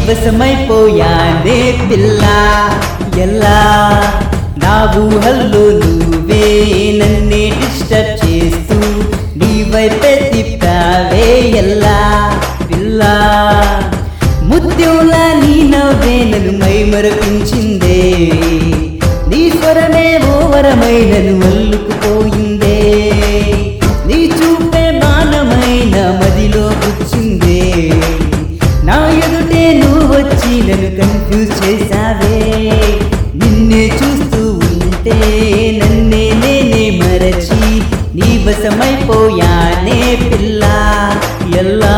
వశమైపోయానే పిల్ల ఎలా నా ఊహల్లో నువ్వే నన్నే డిస్టర్బ్ చేస్తూ నీ వైపే తిప్పావే ఎలా పిల్ల ముత్యంలా నీ నవ్వే నన్ను మై మరపించిందే నీ స్వరమే ఓ వరమై నన్ను అల్లుకుపోయిందే నీ చూపే బాణమైన మదిలో కూర్చుందే నా ఎదుటే నువ్వు వచ్చి నన్ను కన్ఫ్యూజ్ చేసావే నిన్నే చూస్తూ ఉంటే నన్నే నేనే మరచి నీ వశమైపోయానే పిల్ల ఎల్లా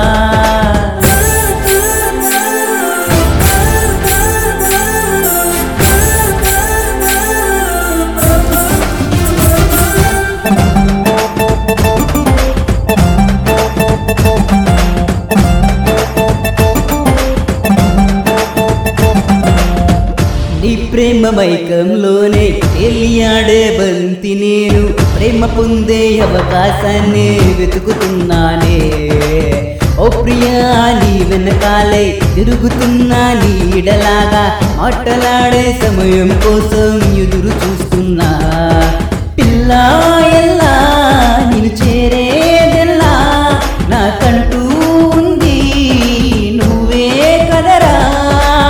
నీ ప్రేమ మైకంలోనే తేలియాడే బంతి నేను ప్రేమ పొందే అవకాశాన్ని వెతుకుతున్నానే ఓ ప్రియా నీ వెనకాలే తిరుగుతున్నా నీడలాగా ఆటలాడే సమయం కోసం ఎదురు చూస్తున్నా పిల్ల ఎల్లా నేను చేరేదెల్లా నాకంటూ ఉంది నువ్వే కదరా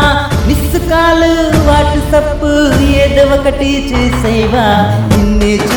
మిస్ కాల్ వాట్సప్ ఏదో ఒకటి చేసేవా నిన్నే